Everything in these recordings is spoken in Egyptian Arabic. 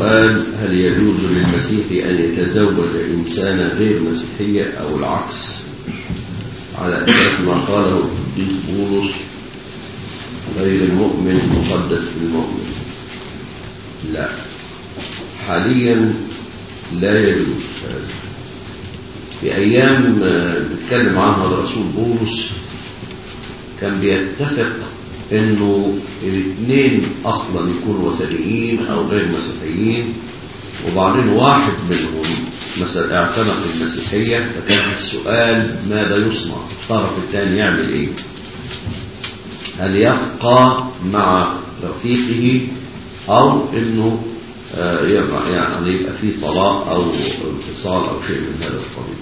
سؤال هل يجوز للمسيح أن يتزوج إنسانة غير مسيحية أو العكس على أساس ما قاله القديس بولس غير المؤمن مقدس بالمؤمن لا حاليا لا يجوز هذا في أيام بيتكلم عنها الرسول بولس كان بيتفق انه الاثنين اصلا يكونوا وثنيين او غير مسيحيين وبعدين واحد منهم مثلا اعتنق المسيحية فكان السؤال ماذا يصنع الطرف الثاني يعمل ايه هل يبقى مع رفيقه او انه يعني يبقى في طلاق او انفصال او شيء من هذا القبيل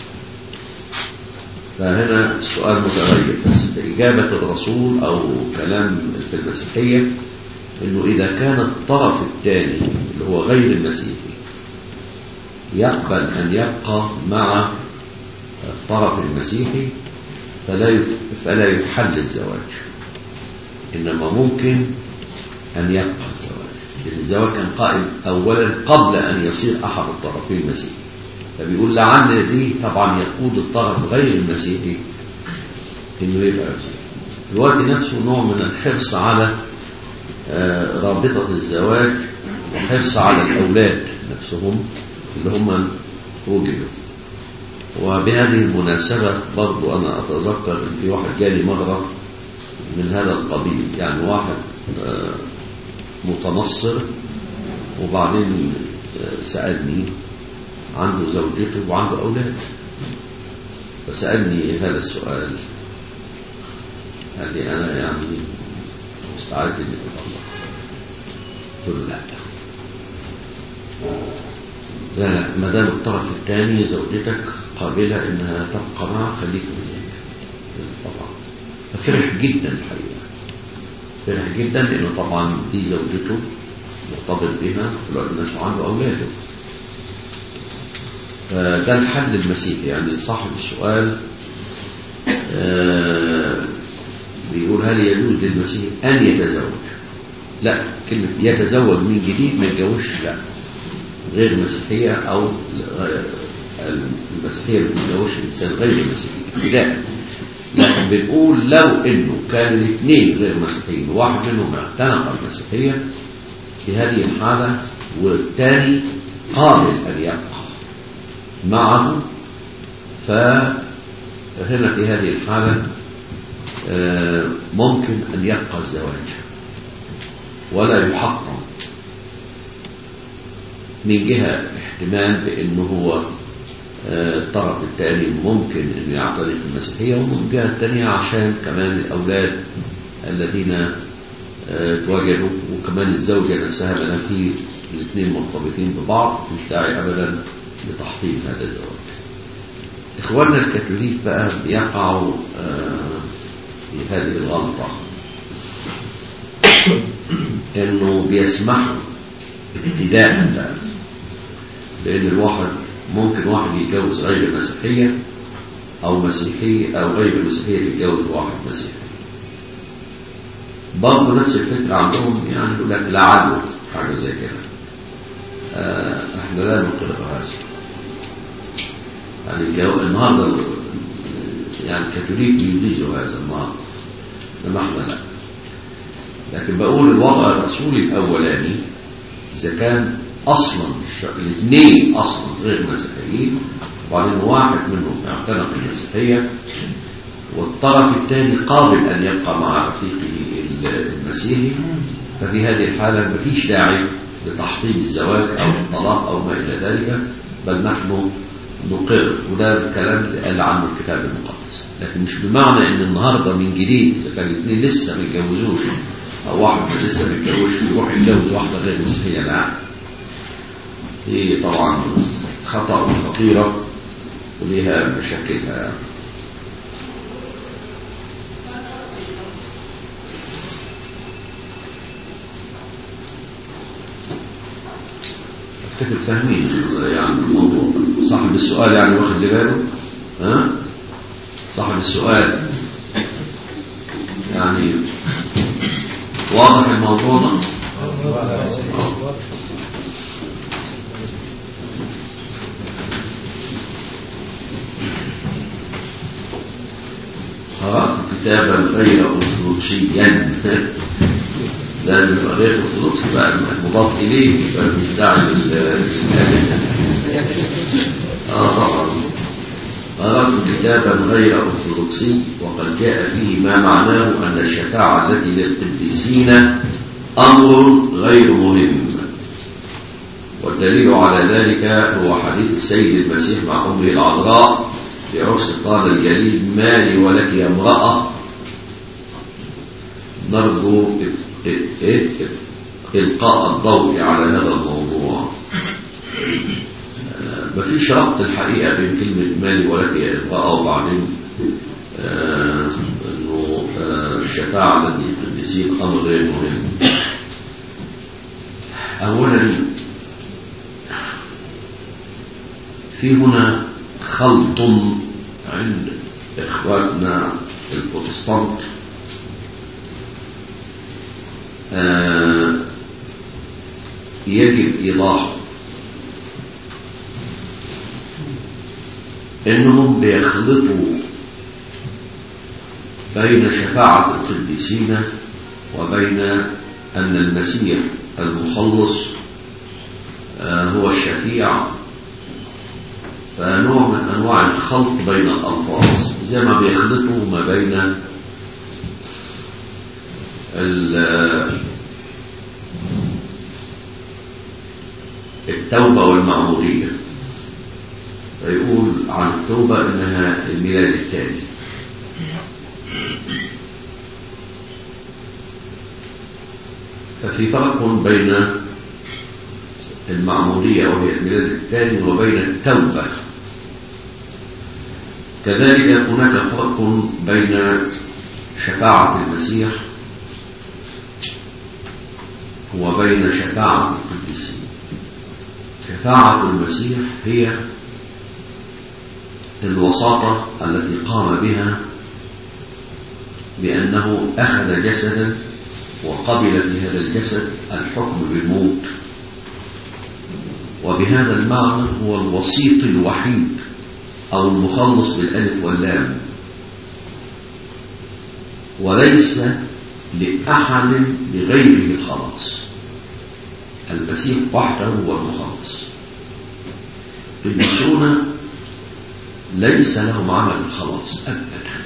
فهنا السؤال متغير بس إجابة الرسول أو كلام في المسيحية إنه إذا كان الطرف الثاني اللي هو غير المسيحي يقبل أن يبقى مع الطرف المسيحي فلا فلا يحل الزواج إنما ممكن أن يبقى الزواج لأن الزواج كان قائم أولا قبل أن يصير أحد الطرفين مسيحي فبيقول لعل دي طبعا يقود الطرف غير المسيحي انه يبقى مسيحي في الوقت نفسه نوع من الحرص على رابطة الزواج وحرص على الأولاد نفسهم اللي هم وجدوا وبهذه المناسبة برضو أنا أتذكر أن في واحد جالي مرة من هذا القبيل يعني واحد متنصر وبعدين سألني عنده زوجته وعنده أولاد فسألني هذا السؤال قال لي أنا يعني مستعد إني أطلق قلت له لا لا لا ما دام الطرف الثاني زوجتك قابلة إنها تبقى معه خليك وياك طبعا ففرح جدا الحقيقة فرح جدا لأنه طبعا دي زوجته مرتبط بها في الوقت نفسه عنده أولاده فده الحل المسيحي يعني صاحب السؤال بيقول هل يجوز للمسيح أن يتزوج لا كلمة يتزوج من جديد ما يتجوزش لا غير المسيحية أو المسيحية ما تتجوزش إنسان غير المسيحي ابتداء لكن بنقول لو إنه كان الاثنين غير مسيحيين واحد منهم اعتنق المسيحية في هذه الحالة والثاني قابل أن يبقى معه فهنا في هذه الحالة ممكن أن يبقى الزواج ولا يحرم من جهة احتمال بأنه هو الطرف الثاني ممكن أن يعترف المسيحية ومن جهة الثانية عشان كمان الأولاد الذين تواجدوا وكمان الزوجة نفسها بنفسه الاثنين مرتبطين ببعض مش داعي أبدا لتحطيم هذا الزواج إخواننا الكاثوليك بقى بيقعوا في هذه الغلطة إنه بيسمحوا ابتداء بقى لأن الواحد ممكن واحد يتجوز غير مسيحية أو مسيحية أو غير مسيحية تتجوز واحد مسيحي برضه نفس الفكرة عندهم يعني يقول لك لعله حاجة زي كده آه احنا لا نقر هذا يعني الجو... النهارده يعني الكاثوليك بيجيزوا هذا النهارده انما احنا لا لكن بقول الوضع الرسولي الاولاني اذا كان اصلا الاثنين اصلا غير مسيحيين وبعدين واحد منهم اعتنق المسيحيه والطرف الثاني قابل ان يبقى مع رفيقه المسيحي ففي هذه الحاله مفيش داعي لتحطيم الزواج او الطلاق او ما الى ذلك بل نحن نقر وده الكلام اللي قال عنه الكتاب المقدس لكن مش بمعنى ان النهارده من جديد اذا كان الاثنين لسه ما اتجوزوش او واحد لسه ما اتجوزش يروح يتجوز واحده غير مسيحيه لا دي طبعا خطا وخطيره وليها مشاكلها افتكر فاهمين يعني الموضوع صاحب السؤال يعني واخد باله ها صاحب السؤال يعني واضح الموضوع ده كتابا غير أرثوذكسيا لازم يبقى غير أرثوذكسي بقى مضاف إليه يبقى مش داعي آه طبعا قرأت كتابا غير أرثوذكسي وقد جاء فيه ما معناه أن الشفاعة التي للقديسين أمر غير مهم والدليل على ذلك هو حديث السيد المسيح مع أمه العذراء في عرس قال الجليل ما لي ولك يا امرأة نرجو إلقاء الضوء على هذا الموضوع مفيش ربط الحقيقة بين كلمة مالي ولك يا امرأة وبعدين آه انه آه الشفاعة التي القديسين امر غير مهم اولا في هنا خلط عند اخواتنا البروتستانت آه يجب ايضاحه انهم بيخلطوا بين شفاعة القديسين وبين ان المسيح المخلص هو الشفيع فنوع من انواع الخلط بين الالفاظ زي ما بيخلطوا ما بين التوبة والمعمودية فيقول عن التوبة انها الميلاد الثاني ففي فرق بين المعمودية وهي الميلاد الثاني وبين التوبة كذلك هناك فرق بين شفاعة المسيح وبين شفاعة القديسين شفاعة المسيح هي الوساطة التي قام بها بأنه أخذ جسدا وقبل في هذا الجسد الحكم بالموت وبهذا المعنى هو الوسيط الوحيد أو المخلص بالألف واللام وليس لأحد لغيره الخلاص المسيح وحده هو المخلص القديسون ليس لهم عمل الخلاص أبدا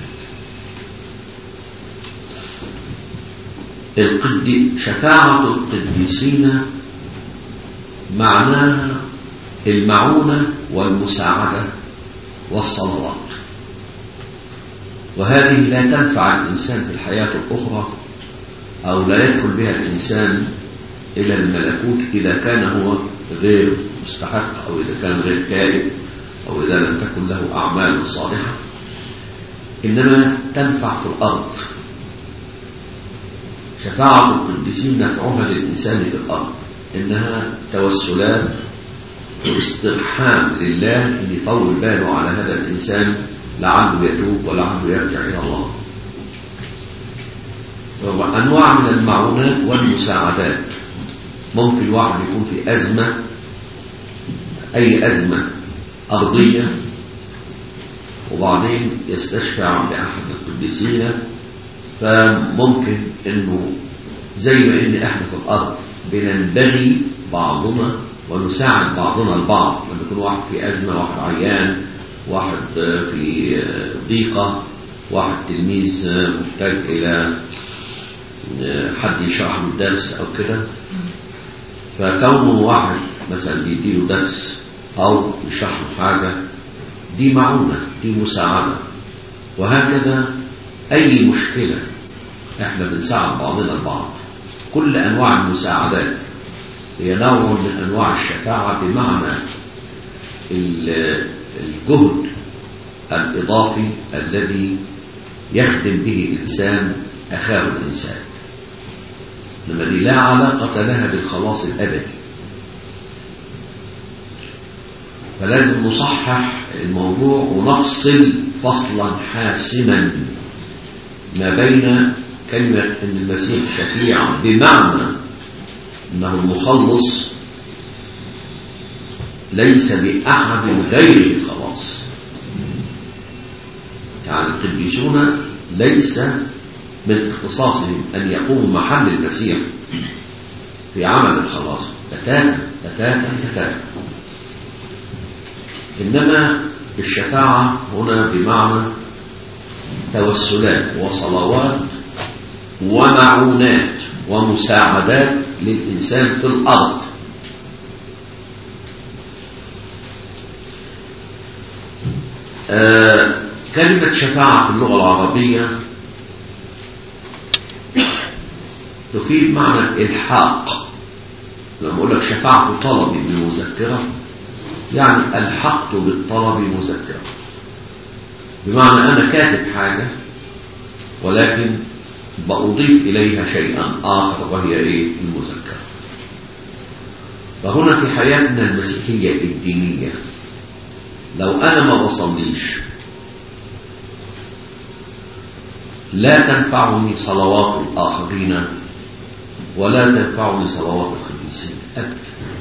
القدي شفاعة القديسين معناها المعونة والمساعدة والصلوات وهذه لا تنفع الإنسان في الحياة الأخرى أو لا يدخل بها الإنسان إلى الملكوت إذا كان هو غير مستحق أو إذا كان غير كائن أو إذا لم تكن له أعمال صالحة إنما تنفع في الأرض شفاعة القديسين نفعها للإنسان في الأرض إنها توسلات واسترحام لله أن يطول باله على هذا الإنسان لعله يتوب ولعله يرجع إلى الله أنواع من المعونات والمساعدات ممكن واحد يكون في أزمة أي أزمة أرضية وبعدين يستشفع عند أحد القديسين فممكن أنه زي ما إن إحنا في الأرض بننبغي بعضنا ونساعد بعضنا البعض لما يكون واحد في أزمة واحد عيان واحد في ضيقة واحد تلميذ محتاج إلى حد يشرح له الدرس أو كده فكونه واحد مثلا بيديله درس أو يشرح له حاجة دي معونة دي مساعدة وهكذا أي مشكلة احنا بنساعد بعضنا البعض كل أنواع المساعدات هي نوع من أنواع الشفاعة بمعنى الجهد الإضافي الذي يخدم به الإنسان أخاه الإنسان لما دي لا علاقة لها بالخلاص الأبدي فلازم نصحح الموضوع ونفصل فصلا حاسما ما بين كلمة أن المسيح شفيع بمعنى أنه المخلص ليس بأحد غيره الخلاص يعني القديسون ليس من اختصاصهم أن يقوموا محل المسيح في عمل الخلاص بتاتا بتاتا بتاتا إنما الشفاعة هنا بمعنى توسلات وصلوات ومعونات ومساعدات للإنسان في الأرض آه كلمة شفاعة في اللغة العربية تفيد معنى الإلحاق لما أقول لك شفاعة طلبي بمذكرة يعني ألحقت بالطلب مذكرة بمعنى أنا كاتب حاجة ولكن بأضيف إليها شيئا آخر وهي إيه المذكرة فهنا في حياتنا المسيحية الدينية لو أنا ما بصليش لا تنفعني صلوات الآخرين ولا تنفعني صلوات القديسين أبدا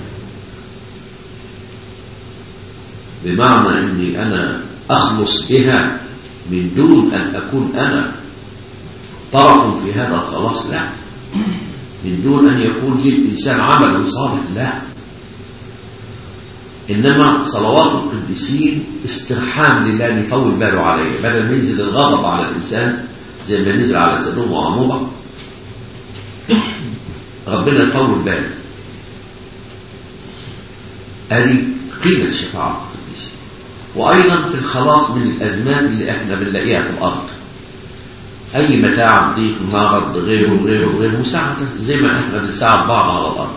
بمعنى أني أنا أخلص بها من دون أن أكون أنا طرف في هذا الخلاص لا من دون أن يكون للإنسان عمل صالح لا إنما صلوات القديسين استرحام لله أن يطول باله عليه بدل ما ينزل الغضب على الإنسان زي ما نزل على سدوم وعمورة ربنا يطول باله هذه قيمة شفاعة القديسين وأيضا في الخلاص من الأزمات اللي احنا بنلاقيها في الأرض أي متاع ضيق مرض غيره غيره غيره مساعدة زي ما احنا بنساعد بعض على الأرض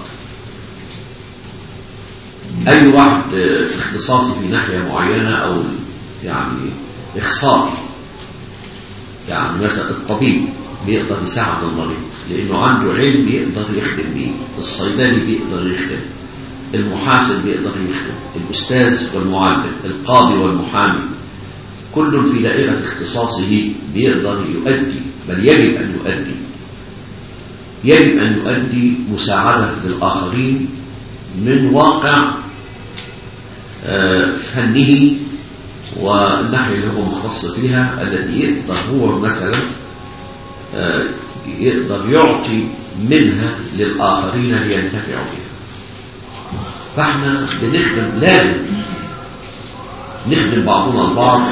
أي واحد اختصاصي في ناحية معينة أو يعني إخصائي يعني مثلا الطبيب بيقدر يساعد المريض لأنه عنده علم بيقدر يخدم بيه الصيدلي بيقدر يخدم المحاسب بيقدر يخدم الأستاذ والمعلم القاضي والمحامي كل في دائرة اختصاصه بيقدر يؤدي بل يجب أن يؤدي يجب أن يؤدي مساعدة للآخرين من واقع فنه والناحية اللي هو مختص فيها التي يقدر هو مثلا يقدر يعطي منها للآخرين لينتفعوا بها فاحنا بنخدم لازم نخدم بعضنا البعض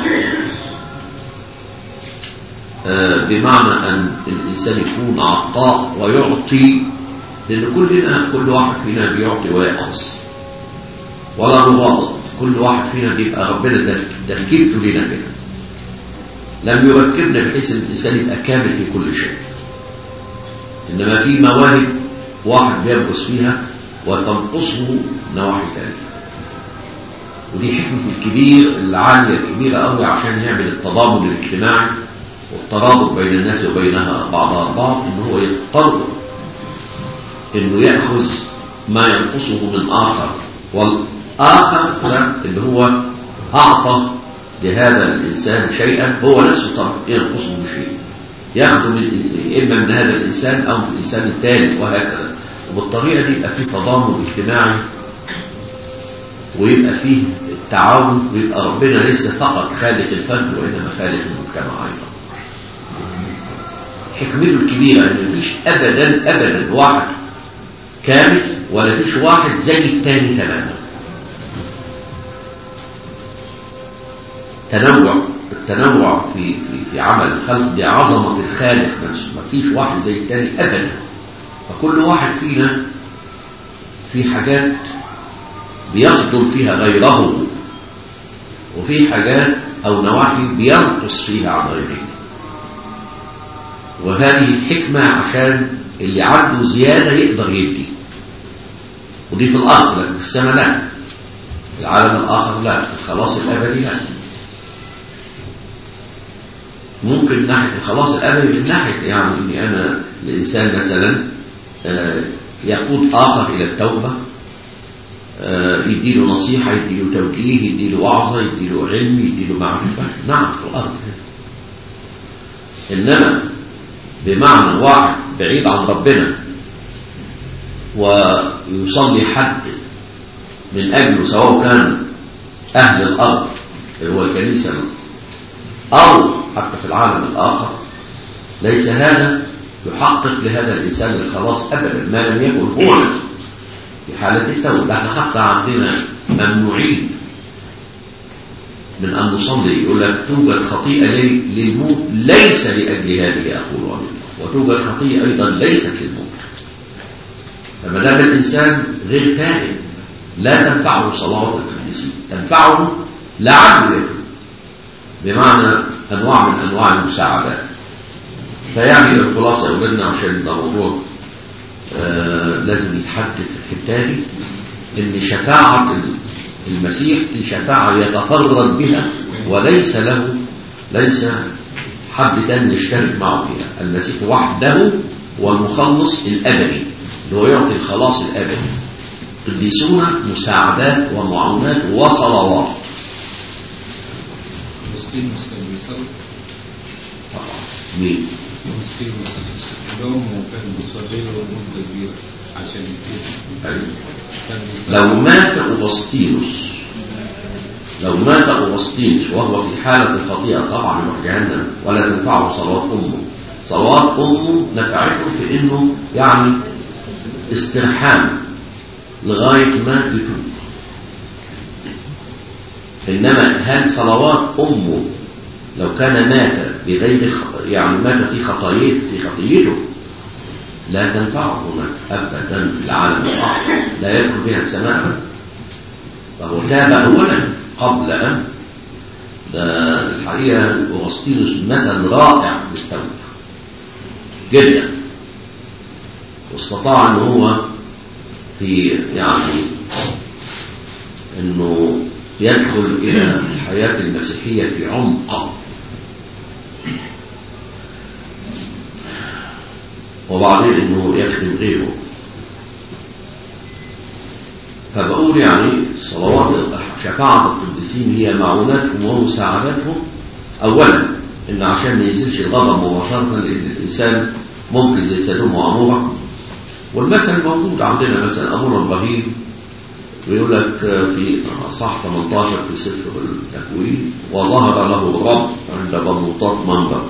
بمعنى أن الإنسان يكون عطاء ويعطي لأن كلنا كل واحد فينا بيعطي ويأخذ ولا نغاضب كل واحد فينا بيبقى ربنا تركيبته لنا كده لم يركبنا بحيث ان الانسان يبقى كامل في كل شيء انما في مواهب واحد بينقص فيها وتنقصه نواحي ثانيه ودي حكمة الكبير العالية الكبيرة قوي عشان يعمل التضامن الاجتماعي والترابط بين الناس وبينها بعضها البعض ان هو يضطر انه يأخذ ما ينقصه من آخر والآخر اللي هو أعطى لهذا الإنسان شيئا هو نفسه طبعا ينقصه شيء يأخذ من إما من هذا الإنسان أو من الإنسان الثالث وهكذا وبالطريقة دي يبقى فيه تضامن اجتماعي ويبقى فيه التعاون ويبقى ربنا ليس فقط خالق الفرد وإنما خالق المجتمع أيضا حكمته الكبيرة أن مفيش أبدا أبدا واحد كامل ولا فيش واحد زي التاني تماما تنوع التنوع في في في عمل الخلق دي عظمة الخالق نفسه ما فيش واحد زي التاني أبدا فكل واحد فينا في حاجات بيخدم فيها غيره وفي حاجات أو نواحي بينقص فيها عن غيره وهذه حكمة عشان اللي عنده زيادة يقدر يدي ودي في الأرض لكن في السماء لا العالم الآخر لا الخلاص الأبدي لا ممكن ناحية الخلاص الأبدي من ناحية يعني إني أنا الإنسان مثلا يقود آخر إلى التوبة يديله نصيحة يديله توجيه يديله وعظة يديله علم يديله معرفة نعم في الأرض إنما بمعنى واحد بعيد عن ربنا ويصلي حد من أجله سواء كان أهل الأرض اللي هو الكنيسة أو حتى في العالم الآخر ليس هذا يحقق لهذا الإنسان الخلاص أبدا ما لم يكن هو نفسه في حالة التوبة احنا حتى عندنا ممنوعين من أن نصلي يقول لك توجد خطيئة للموت ليس لأجل هذه أقول ومن وتوجد خطيئة أيضا ليست للموت فما دام الإنسان غير تائب لا تنفعه صلوات القديسين تنفعه لعله يتوب بمعنى أنواع من أنواع المساعدات فيعني الخلاصة يا أولادنا عشان ده موضوع آه لازم يتحدد في الحتة دي إن شفاعة المسيح دي شفاعة يتفرد بها وليس له ليس حد تاني يشترك معه فيها المسيح وحده هو المخلص الأبدي اللي هو يعطي الخلاص الأبدي قديسون مساعدات ومعونات وصلوات مسلم مسلم بيصلي طبعا مين مسلم مسلم وكان بيصلي له مدة كبيرة عشان يتوب أيوة. كان بيصلي لو مات أغسطينوس لو مات أغسطينوس وهو في حالة الخطيئة طبعا يروح جهنم ولا تنفعه صلوات أمه صلوات أمه نفعته في إنه يعني استرحام لغاية ما يتوب إنما هل صلوات أمه لو كان مات بغير خ- يعني مات في خطايته في خطيته لا تنفعه هناك أبدا في العالم الآخر لا يدخل بها السماء أبدا فهو تاب أولا قبل أن ده الحقيقة أغسطينوس مثل رائع للتوبة جدا واستطاع أن هو في يعني أنه يدخل إلى الحياة المسيحية في عمق وبعدين أنه يخدم غيره فبقول يعني صلوات شفاعة القديسين هي معوناتهم ومساعداتهم أولا إن عشان ما ينزلش الغضب مباشرة لأن الإنسان ممكن زي سدوم وعمورة والمثل موجود عندنا مثلا أبونا إبراهيم ويقول لك في صح 18 في سفر التكوين وظهر له الرب عند بلوطات منبر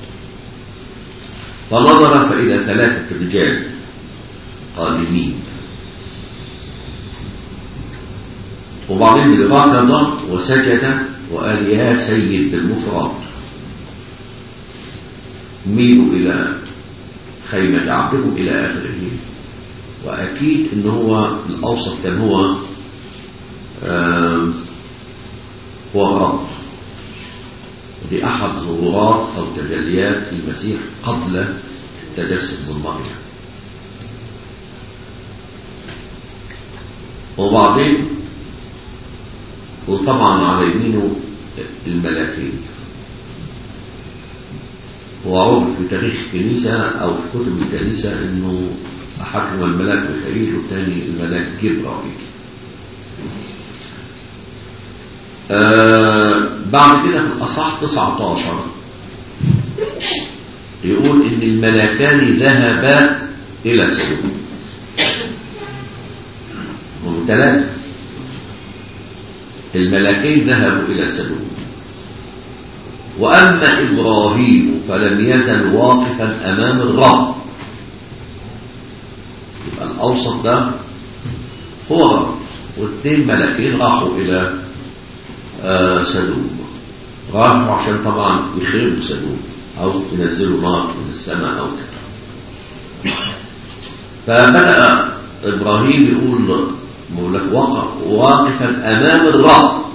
فنظر فإذا ثلاثة رجال قادمين وبعدين ركض وسجد وقال يا سيد بالمفرد ميلوا إلى خيمة عبدكم إلى آخره وأكيد إن هو الأوسط كان هو آم، هو الرب ودي أحد ظهورات أو تجليات المسيح قبل التجسد من مريم وبعدين وطبعا على يمينه الملاكين وعرف في تاريخ الكنيسة أو في كتب الكنيسة أنه أحدهما الملاك ميخائيل والثاني الملاك جبرائيل آه بعد كده في الأصح 19 يقول إن الملاكان ذهبا إلى سدوم هم ثلاثة الملاكين ذهبوا إلى سدوم وأما إبراهيم فلم يزل واقفا أمام الرب يبقى الأوسط ده هو الرب واثنين ملاكين راحوا إلى آه سدوم راحوا عشان طبعا يخربوا سدوم أو ينزلوا نار من السماء أو كده فبدأ إبراهيم يقول بقول لك وقف واقفا أمام الرب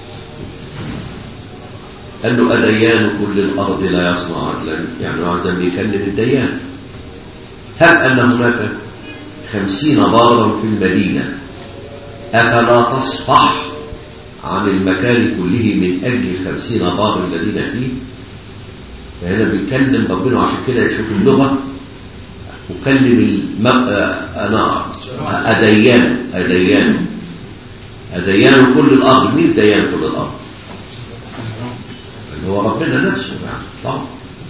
قال له أديان كل الأرض لا يصنع عدلا يعني عايز بيكلم الديان هل أن هناك خمسين بارا في المدينة أفلا تصفح عن المكان كله من أجل خمسين بار الذين فيه فهنا بيكلم ربنا عشان كده يشوف اللغة وكلم الم... أنا أديان أديان أديان كل الأرض مين ديان كل الأرض اللي هو ربنا نفسه يعني طبعا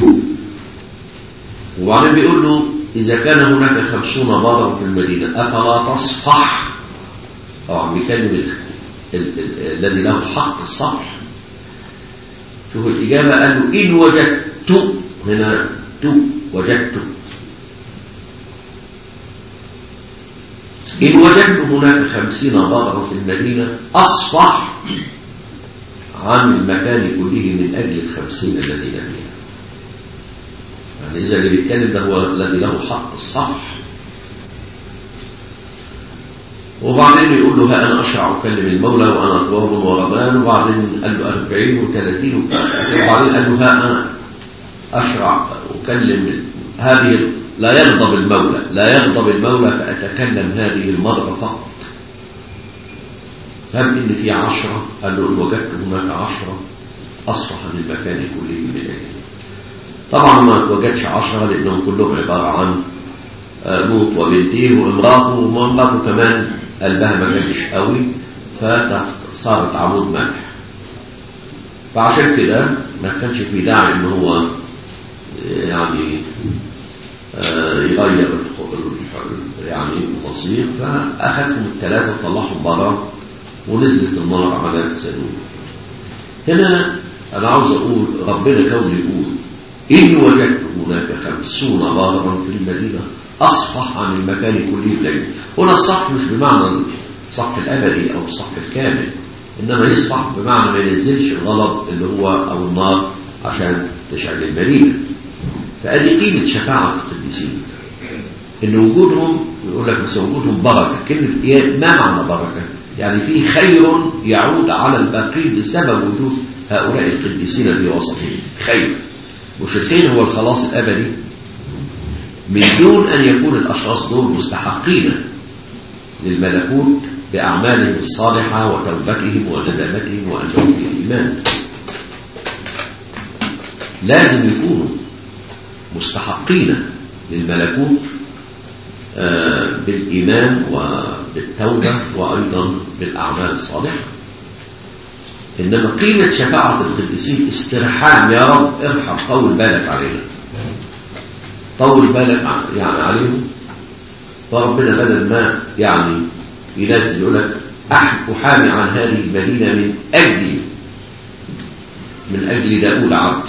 وبعدين بيقول له إذا كان هناك خمسون بارا في المدينة أفلا تصفح طبعا بيكلم ال- ال- ال- الذي له حق الصفح شوف الإجابة قال له إن وجدت هنا وجدت إن وجدت هناك خمسين بقرة في المدينة أصفح عن المكان كله من أجل الخمسين الذين فيها يعني إذا اللي بيتكلم ده هو الذي له حق الصح وبعدين يقول له ها أنا أشرع أكلم المولى وأنا طواب وغمان وبعدين قال له أربعين وثلاثين وبعدين قال له ها أنا أشرع أكلم هذه لا يغضب المولى لا يغضب المولى فأتكلم هذه المرة فقط هل إن في عشرة قال له إن وجدت هناك عشرة أصفح من المكان كله من أجل طبعا ما وجدش عشرة لأنهم كلهم عبارة عن لوط وبنتيه وامراته ومراته كمان قلبها ما كانش قوي فصارت عمود ملح فعشان كده ما كانش في داعي ان هو يعني يغير يعني المصير فاخذهم الثلاثه وطلعهم بره ونزلت النار على سدوم هنا انا عاوز اقول ربنا كون يقول ان وجدت هناك خمسون بارا في المدينه أصفح عن المكان كله الليل هنا الصح مش بمعنى الصح الأبدي أو الصح الكامل إنما يصفح بمعنى ما ينزلش الغضب اللي هو أو النار عشان تشعل المدينة فأدي قيمة شفاعة القديسين إن وجودهم يقول لك بس وجودهم بركة كلمة ما معنى بركة؟ يعني في خير يعود على الباقين بسبب وجود هؤلاء القديسين في وسطهم خير مش الخير هو الخلاص الأبدي من دون أن يكون الأشخاص دول مستحقين للملكوت بأعمالهم الصالحة وتوبتهم وندامتهم وأنهم الإيمان لازم يكونوا مستحقين للملكوت بالإيمان وبالتوبة وأيضا بالأعمال الصالحة إنما قيمة شفاعة القديسين استرحام يا رب ارحم طول بالك علينا طول بالك يعني عليهم فربنا بدل ما يعني ينزل يقول لك أحامي عن هذه المدينة من أجل من أجل داود عبد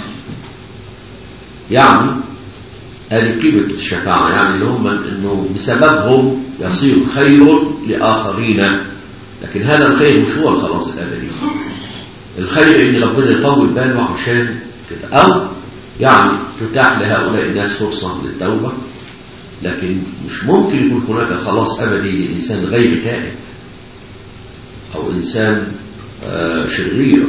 يعني هذه قيمة الشفاعة يعني اللي هم انه بسببهم يصير خير لآخرين لكن هذا الخير مش هو الخلاص الأبدي الخير ان ربنا يطول باله عشان كده او يعني تتاح لهؤلاء الناس فرصة للتوبة لكن مش ممكن يكون هناك خلاص أبدي لإنسان غير تائب أو إنسان آه شرير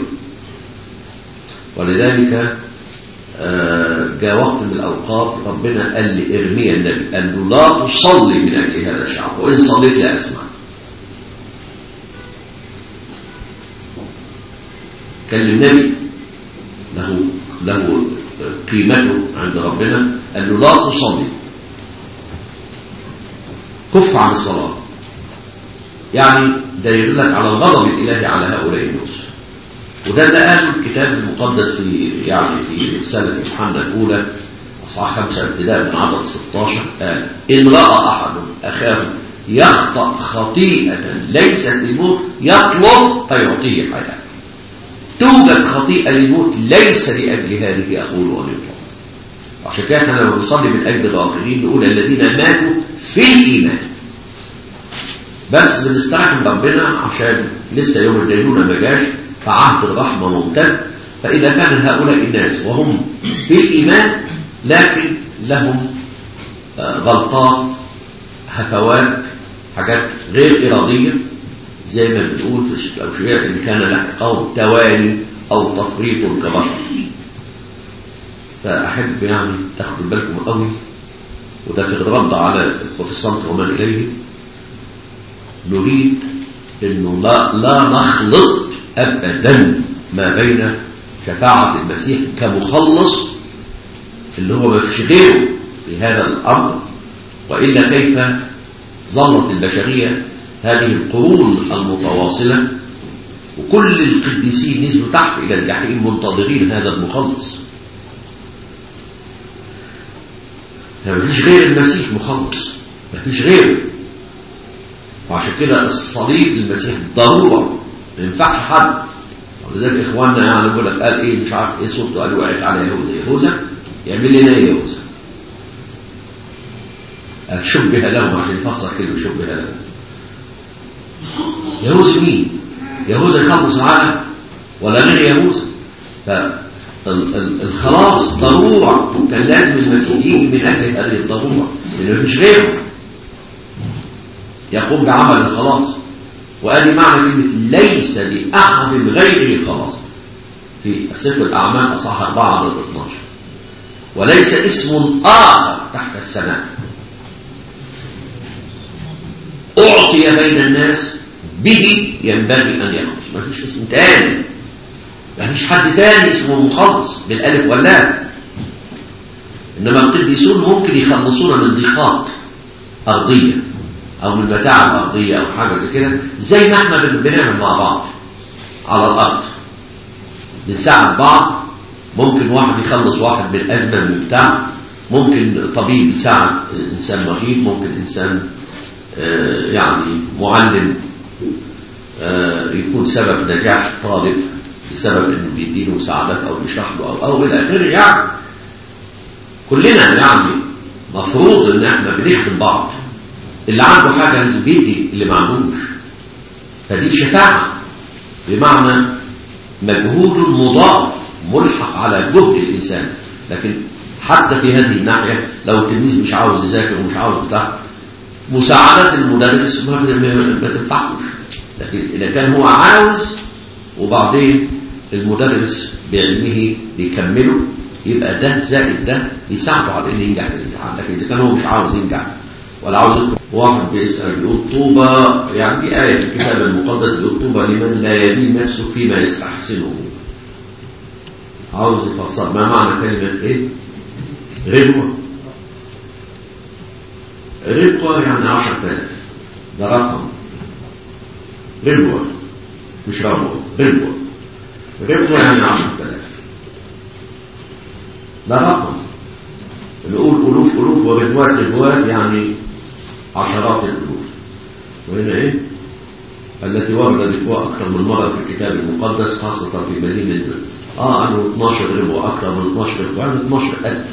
ولذلك آه جاء وقت من الأوقات ربنا قال لإرميا النبي قال له لا تصلي من أجل هذا الشعب وإن صليت لا أسمع كان النبي له له قيمته عند ربنا قال له لا تصلي كف عن الصلاة يعني ده يدلك على الغضب الإلهي على هؤلاء الناس وده اللي قاله الكتاب المقدس في يعني في رسالة يوحنا الأولى أصحاح خمسة ابتداء من عدد 16 قال إن رأى أحد أخاه يخطأ خطيئة ليست للموت يطلب فيعطيه حياة توجد خطيئة للموت ليس لأجل هذه أقول أن يطلب عشان كده احنا لما بنصلي من أجل الآخرين نقول الذين ماتوا في الإيمان بس بنستعجل ربنا عشان لسه يوم الدينونة ما جاش فعهد الرحمة ممتد فإذا كان هؤلاء الناس وهم في الإيمان لكن لهم غلطات هفوات حاجات غير إرادية زي ما بنقول في الأوشياء إن كان له قول توالي أو تفريط كبشر فأحب يعني تاخدوا بالكم قوي وده في الرد على البروتستانت ومن إليه نريد انه لا, لا نخلط ابدا ما بين شفاعة المسيح كمخلص اللي هو ما فيش غيره في هذا الامر والا كيف ظلت البشرية هذه القرون المتواصلة وكل القديسين نزلوا تحت الى الجحيم منتظرين هذا المخلص ما فيش غير المسيح مخلص ما فيش غيره وعشان كده الصليب للمسيح ضرورة ما ينفعش حد ولذلك اخواننا يعني بيقول لك قال ايه مش عارف ايه صورته قال وقعت على يهوذا يهوذا يعمل لنا ايه يهوذا شبه لهم عشان يفسر كلمة شبه لهم يهوذا مين؟ يهوذا يخلص العالم ولا غير يهوذا فالخلاص ضرورة كان لازم المسيح يجي من أجل هذه الضرورة لأنه مفيش غيره يقوم بعمل الخلاص وقال معنى كلمة ليس لأحد غيره خلاص في سفر الأعمال أصح 4 عدد 12 وليس اسم آخر تحت السماء أعطي بين الناس به ينبغي أن يخلص ما فيش اسم تاني ما فيش حد تاني اسمه مخلص بالألف واللام إنما القديسون ممكن يخلصونا من ضيقات أرضية أو من متاعب أرضية أو حاجة زي كده زي ما احنا بنعمل مع بعض على الأرض بنساعد بعض ممكن واحد يخلص واحد من أزمة من بتاع ممكن طبيب يساعد إنسان مريض ممكن إنسان آه يعني معلم آه يكون سبب نجاح طالب بسبب انه بيديله مساعدات او بيشرح له او او الى اخره يعني كلنا يعني مفروض ان احنا بنخدم بعض اللي عنده حاجه لازم بيدي اللي ما عندوش فدي شفاعه بمعنى مجهود مضاف ملحق على جهد الانسان لكن حتى في هذه الناحيه لو التلميذ مش عاوز يذاكر ومش عاوز بتاع مساعدات المدرس ما ما تنفعوش لكن اذا كان هو عاوز وبعدين المدرس بعلمه بيكمله يبقى ده زائد ده بيساعده على انه ينجح في الامتحان لكن اذا كان هو مش عاوز ينجح ولا عاوز يدخل واحد بيسال يقول طوبى يعني دي ايه في الكتاب المقدس يقول طوبى لمن لا يلين نفسه فيما يستحسنه عاوز يفسر ما معنى كلمه ايه؟ غلوه غلوه يعني 10000 ده رقم غلوه مش ربوه غلوه غلوه يعني 10000 ده رقم نقول ألوف ألوف وغدوات غدوات يعني عشرات الألوف وهنا إيه التي وردت الغدوة أكثر من مرة في الكتاب المقدس خاصة في مدينة آه أنه 12 غدوة أكثر من 12 غدوة يعني 12 ألف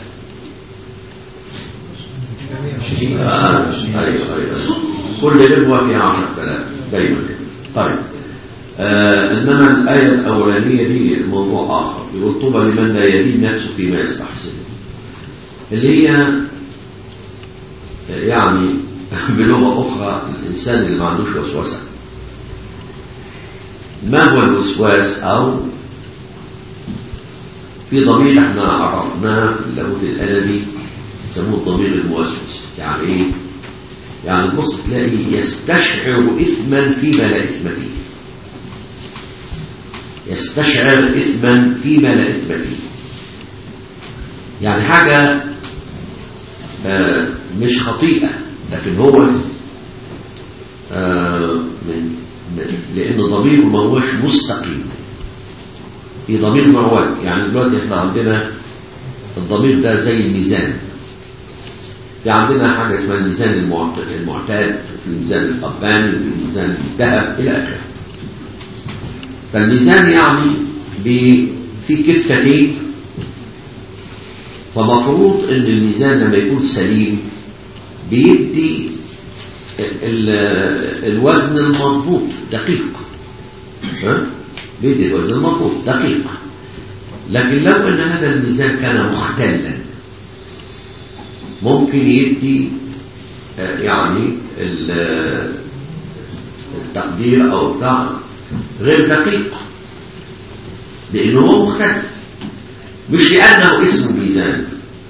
آه أيوة أيوة كل غدوة فيها 10000 دايما كده طيب آه إنما الآية الأولانية دي موضوع آخر يقول طوبى لمن لا يلين نفسه فيما يستحسنه اللي هي يعني بلغة أخرى الإنسان اللي ما عندوش وسوسة ما هو الوسواس أو في ضمير احنا عرفناه في اللاهوت الأدبي يسموه الضمير الموسوس يعني إيه؟ يعني تبص تلاقي يستشعر إثما فيما لا إثم فيه يستشعر إثما فيما لا إثم فيه يعني حاجة آه مش خطيئة لكن هو آه من, من لأن ضميره ما هوش مستقيم في ضمير معوج يعني دلوقتي احنا عندنا الضمير ده زي الميزان في عندنا حاجة اسمها الميزان المعتاد وفي الميزان القباني وفي الميزان الذهب إلى آخره فالميزان يعني في كفتين فمفروض ان الميزان لما يكون سليم بيدي الوزن المضبوط دقيق ها؟ بيدي الوزن المضبوط دقيق لكن لو ان هذا الميزان كان مختلا ممكن يدي يعني التقدير او بتاع غير دقيق لانه هو مختلف مش لأنه اسم ميزان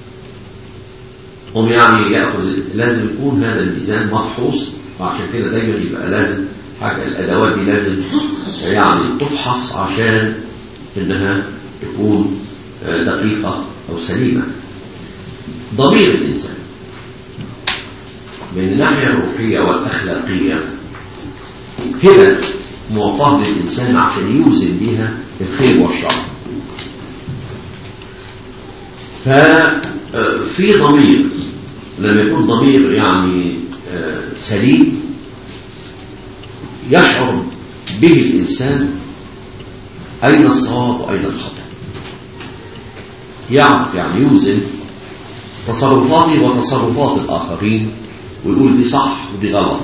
هم يعني يأخذ لازم يكون هذا الميزان مفحوص وعشان كده دايما يبقى لازم حاجة الأدوات دي لازم يعني تفحص عشان إنها تكون دقيقة أو سليمة ضمير الإنسان من الناحية الروحية والأخلاقية هبة معطاة للإنسان عشان يوزن بها الخير والشر ففي ضمير لما يكون ضمير يعني سليم يشعر به الإنسان أين الصواب وأين الخطأ يعرف يعني يوزن تصرفاته وتصرفات الآخرين ويقول دي صح ودي غلط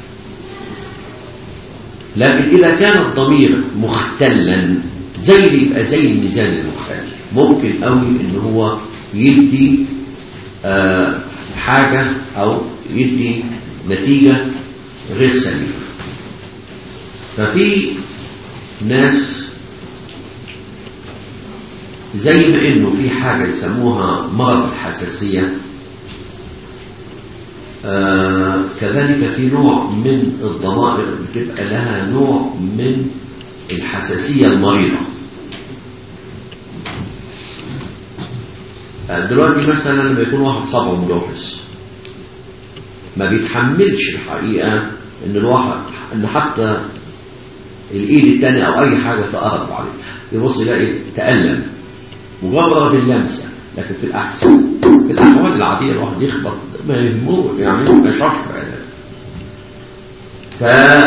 لكن إذا كان الضمير مختلا زي اللي يبقى زي الميزان المختل ممكن قوي ان هو يدي آه حاجة او يدي نتيجة غير سليمة ففي ناس زي ما انه في حاجة يسموها مرض الحساسية آه كذلك في نوع من الضمائر بتبقى لها نوع من الحساسية المريضة آه دلوقتي مثلا لما يكون واحد صبعه مجوحس ما بيتحملش الحقيقة ان الواحد ان حتى الايد التانية او اي حاجة تقرب عليه يبص يلاقي تألم مجرد اللمسة لكن في الأحسن في الأحوال العادية الواحد يخبط ما يهمه يعني ما يشعرش بألم ف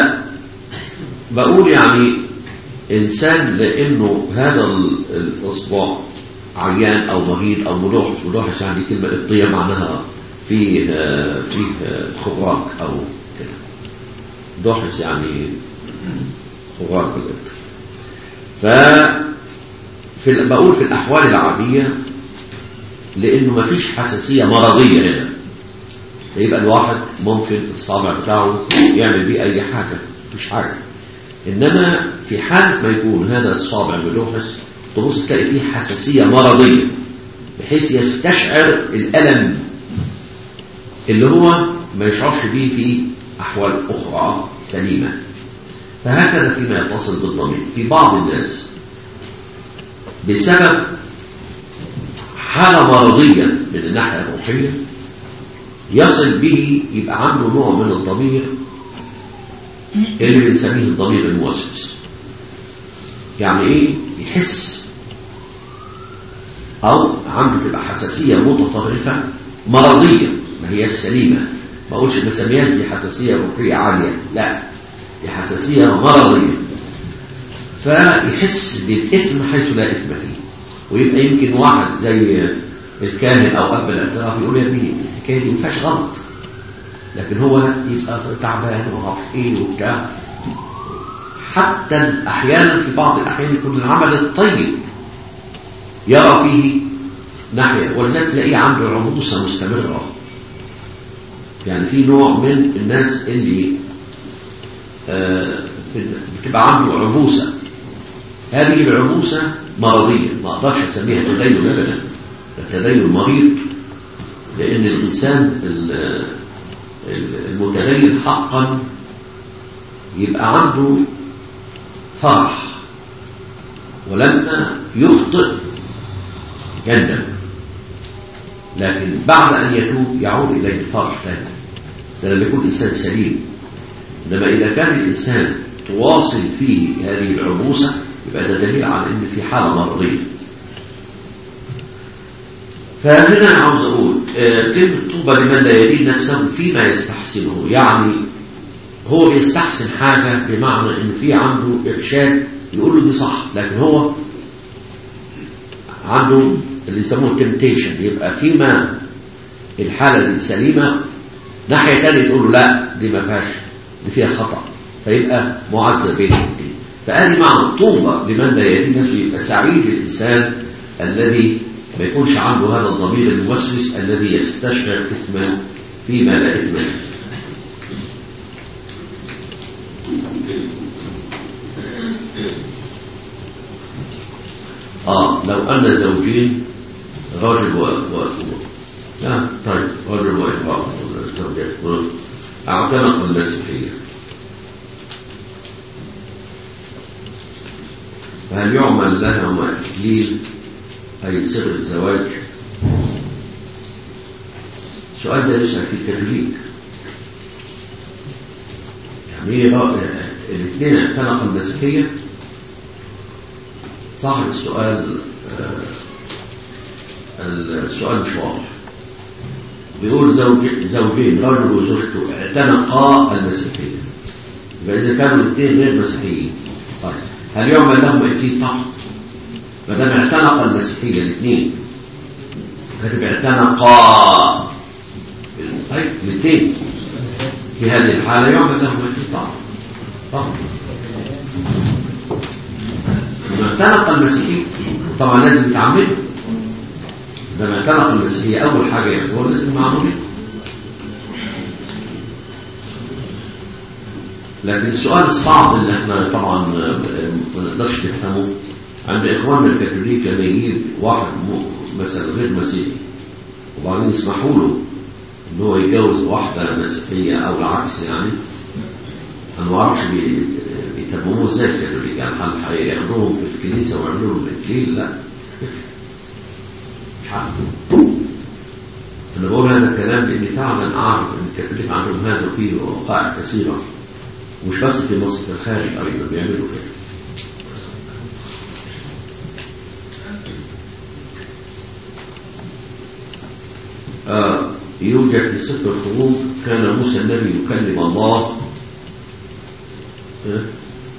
بقول يعني إنسان لأنه هذا الإصبع عيان أو مريض أو ملوحش ملوحش يعني كلمة قبطية معناها فيه فيه خراج أو كده دوحس يعني خراج بالقبطي ف في بقول في الأحوال العادية لأنه ما فيش حساسية مرضية هنا يبقى الواحد ممكن الصابع بتاعه يعمل بيه أي حاجة مفيش حاجة إنما في حالة ما يكون هذا الصابع بلوحس تبص تلاقي فيه حساسية مرضية بحيث يستشعر الألم اللي هو ما يشعرش به في أحوال أخرى سليمة فهكذا فيما يتصل بالضمير في بعض الناس بسبب حالة مرضية من الناحية الروحية يصل به يبقى عنده نوع من الضمير اللي بنسميه الضمير الموسوس يعني ايه يحس او عنده تبقى حساسية متطرفة مرضية ما هي سليمة ما اقولش بسميها دي حساسية روحية عالية لا دي حساسية مرضية فيحس بالإثم حيث لا إثم فيه ويبقى يمكن واحد زي الكاهن أو أب الاعتراف يقول يا ابني الحكاية دي ما فيهاش غلط لكن هو يبقى تعبان وعارف ايه وبتاع حتى أحيانا في بعض الأحيان يكون العمل الطيب يرى فيه ناحية ولذلك تلاقيه عنده عروسة مستمرة يعني في نوع من الناس اللي آه بتبقى عنده عبوسة هذه العبوسة مرضية ما أقدرش أسميها تدين أبدا التدين مريض لأن الإنسان المتدين حقا يبقى عنده فرح ولما يخطئ يندم لكن بعد أن يتوب يعود إليه الفرح ثاني ده لما يكون إنسان سليم إنما إذا كان الإنسان تواصل فيه هذه العبوسة يبقى ده دليل على ان في حالة مرضية فهنا عاوز اقول كلمة طوبى لمن لا يدين نفسه فيما يستحسنه يعني هو بيستحسن حاجة بمعنى ان في عنده ارشاد يقول له دي صح لكن هو عنده اللي يسموه تمتيشن يبقى فيما الحالة دي سليمة ناحية تانية تقول له لا دي ما فيهاش دي فيها خطأ فيبقى معذب بين الاثنين فأدي معنى الطوبة لمن لا يدين نفسه يبقى سعيد الإنسان الذي ما يكونش عنده هذا الضمير الموسوس الذي يستشعر اسما فيما لا اسم له آه لو أن زوجين رجل و و لا طيب رجل وامرأة زوجات اعتنقوا المسيحية فهل يعمل لها إكليل أي صيغة الزواج السؤال ده يسأل في الكاثوليك يعني ايه الاثنين اعتنقوا المسيحية صاحب السؤال السؤال مش واضح بيقول زوج زوجين رجل وزوجته اعتنقا المسيحية فإذا كانوا الاثنين غير مسيحيين طيب هل يعمل لهم اكيد طبعا ما دام اعتنق المسيحيه الاثنين كاتب اعتنقا طيب الاثنين في هذه الحالة يعمل له ميتين طبعا طبعا لما اعتنق المسيحية طبعا لازم يتعمله لما اعتنق المسيحية أول حاجة يعملوها لازم معمولين لكن السؤال الصعب اللي احنا طبعا ما نقدرش نفهمه عند اخواننا الكاثوليك لما يجيب واحد مثلا غير مسيحي وبعدين يسمحوا له ان هو يتجوز واحده مسيحيه او العكس يعني انا ما اعرفش بيتمموه ازاي الكاثوليك يعني هل هياخدوهم في الكنيسه ويعملوا لهم اكليل لا مش عارف انا بقول هذا الكلام لاني فعلا اعرف ان الكاثوليك عندهم هذا وفيه وقائع كثيره مش بس في مصر في الخارج ايضا بيعملوا كده آه يوجد في سفر الخروج كان موسى النبي يكلم الله آه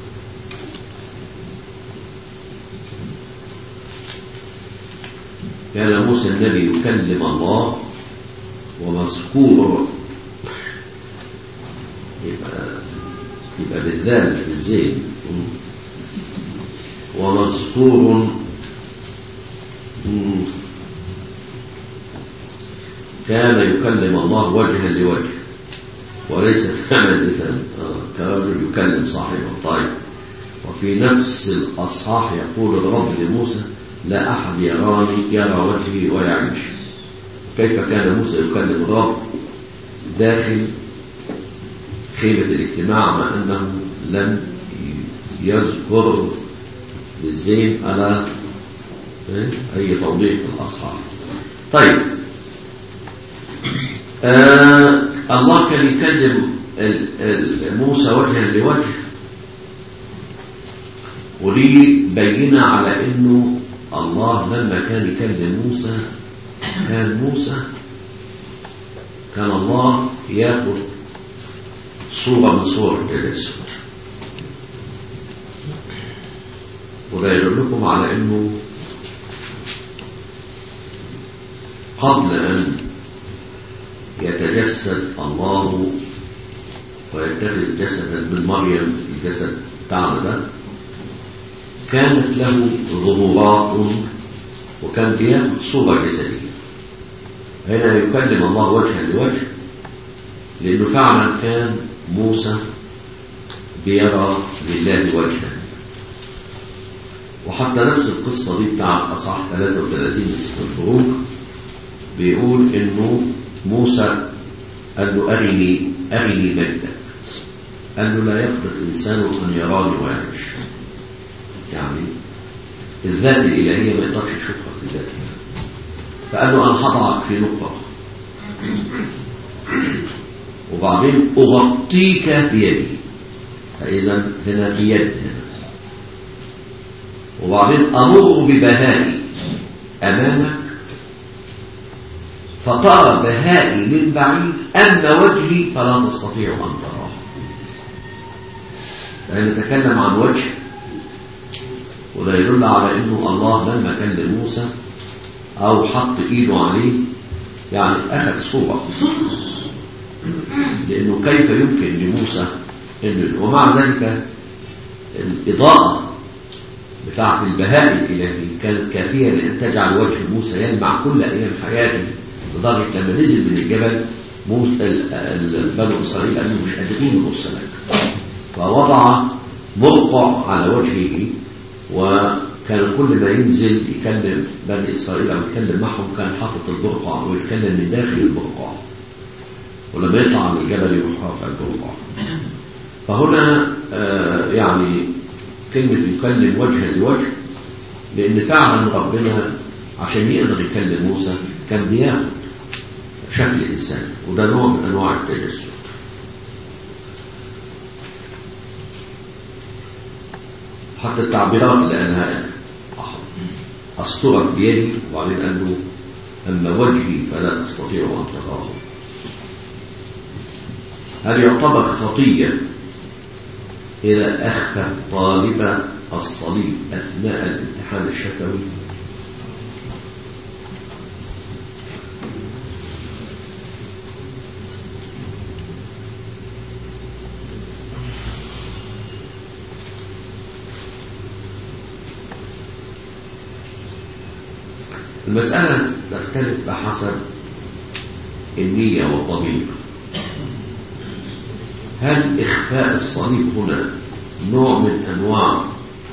كان موسى النبي يكلم الله ومذكور يبقى يبقى بالذال مش بالزين ومذكور كان يكلم الله وجها لوجه وليس فعلا لفعل كرجل يكلم صاحبه طيب وفي نفس الأصحاح يقول الرب لموسى لا أحد يراني يرى وجهي ويعيش كيف كان موسى يكلم الرب داخل خيمة الاجتماع مع أنه لم يذكر بالزين على أي توضيح في الأصحاب طيب آه الله كان يكلم موسى وجها لوجه ودي بينة على انه الله لما كان يكلم موسى كان موسى كان الله ياخذ صورة من صور التجسد وده يدلكم على انه قبل ان يتجسد الله ويتخذ جسدا من مريم الجسد بتاعنا ده كانت له ظهورات وكان فيها صورة جسدية هنا يكلم الله وجها لوجه لأنه فعلا كان موسى بيرى لله وجها وحتى نفس القصة دي بتاعت أصح 33 من سفر الخروج بيقول إنه موسى قال له أرني أرني مجدك قال له لا يقدر الإنسان أن يراني ويعيش يعني الذات الإلهية ما يقدرش يشوفها في ذاتها فقال له أنا هضعك في نقطة وبعدين أغطيك بيدي فإذا هنا في يد هنا وبعدين أمر ببهائي أمامك فترى بهائي من بعيد أما وجهي فلا تستطيع أن تراه فنتكلم عن وجه وده يدل على أنه الله لما كلم موسى أو حط إيده عليه يعني أخذ صورة لأنه كيف يمكن لموسى إنه ومع ذلك الإضاءة بتاعة البهاء الإلهي كانت كافية لأن تجعل وجه موسى يلمع كل أيام حياته لدرجة لما نزل من الجبل موسى بنو إسرائيل قالوا مش قادرين نبص لك فوضع برقع على وجهه وكان كل ما ينزل يكلم بني إسرائيل أو يتكلم معهم كان حاطط البرقع ويتكلم من داخل البرقع ولما يطلع من الجبل يروح رافع البرقع فهنا آه يعني كلمة يكلم وجها لوجه لأن فعلا ربنا عشان يقدر يكلم موسى كان بياخد شكل إنسان وده نوع من أنواع التجسد حتى التعبيرات اللي قالها أسطرك بيدي وبعدين قال له أما وجهي فلا تستطيع أن تراه هل يعتبر خطية إذا أخفى طالب الصليب أثناء الامتحان الشفوي المسألة تختلف بحسب النية والضمير هل إخفاء الصليب هنا نوع من أنواع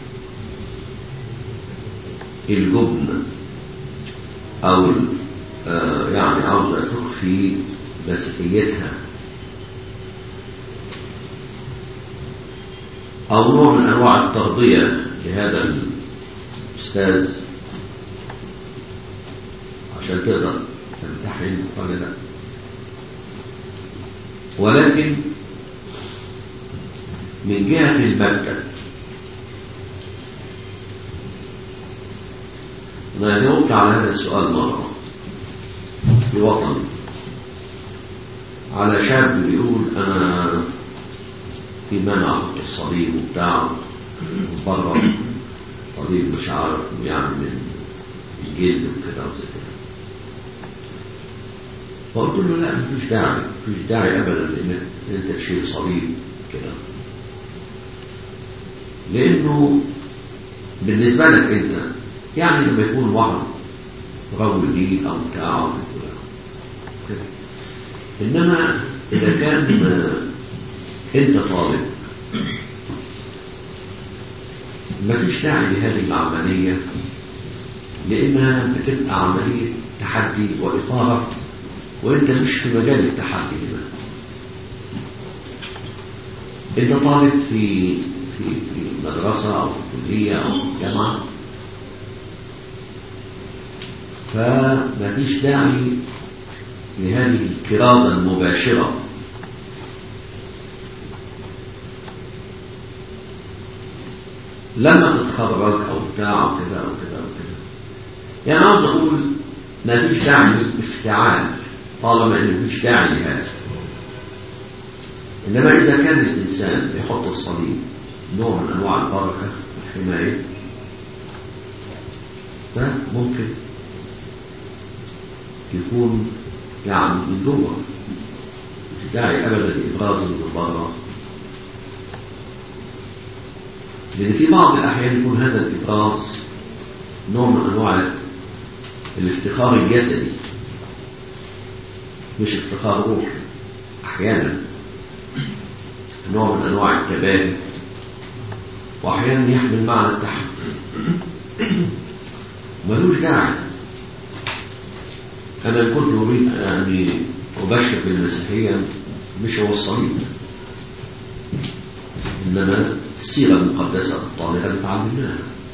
الجبن أو آه يعني عاوزة تخفي مسيحيتها أو نوع من أنواع الترضية لهذا الأستاذ عشان تقدر تمتحن ولا لا ولكن من جهة المبدأ أنا جاوبت على هذا السؤال مرة في وطني على شاب بيقول أنا في منع أحط الصليب وبتاع بره صليب مش عارف يعني من الجلد وكده وزي كده فقلت له لا مفيش داعي مفيش داعي ابدا انك انت تشيل صليب كده لانه بالنسبه لك انت يعني لما يكون واحد رجل دين او بتاع أو كده انما اذا كان انت طالب مفيش داعي لهذه العمليه لانها بتبقى عمليه تحدي واثاره وانت مش في مجال التحدي هنا انت طالب في في في مدرسه او في كليه او في جامعه فما فيش داعي لهذه الكرازه المباشره لما تتخرج او بتاع او كذا او كذا او كذا يعني عاوز اقول ما فيش داعي للافتعال طالما انه مفيش داعي لهذا انما اذا كان الانسان يحط الصليب نوع من انواع البركه والحمايه فممكن يكون يعني من جوه مش داعي ابدا لابرازه من بره لان في بعض الاحيان يكون هذا الابراز نوع من انواع الافتخار الجسدي مش افتخار روحي احيانا نوع من انواع التبادل واحيانا يحمل معنى التحدي ملوش داعي انا كنت اريد يعني ابشر بالمسيحيه مش هو الصليب انما السيره المقدسه الطاهره اللي تعلمناها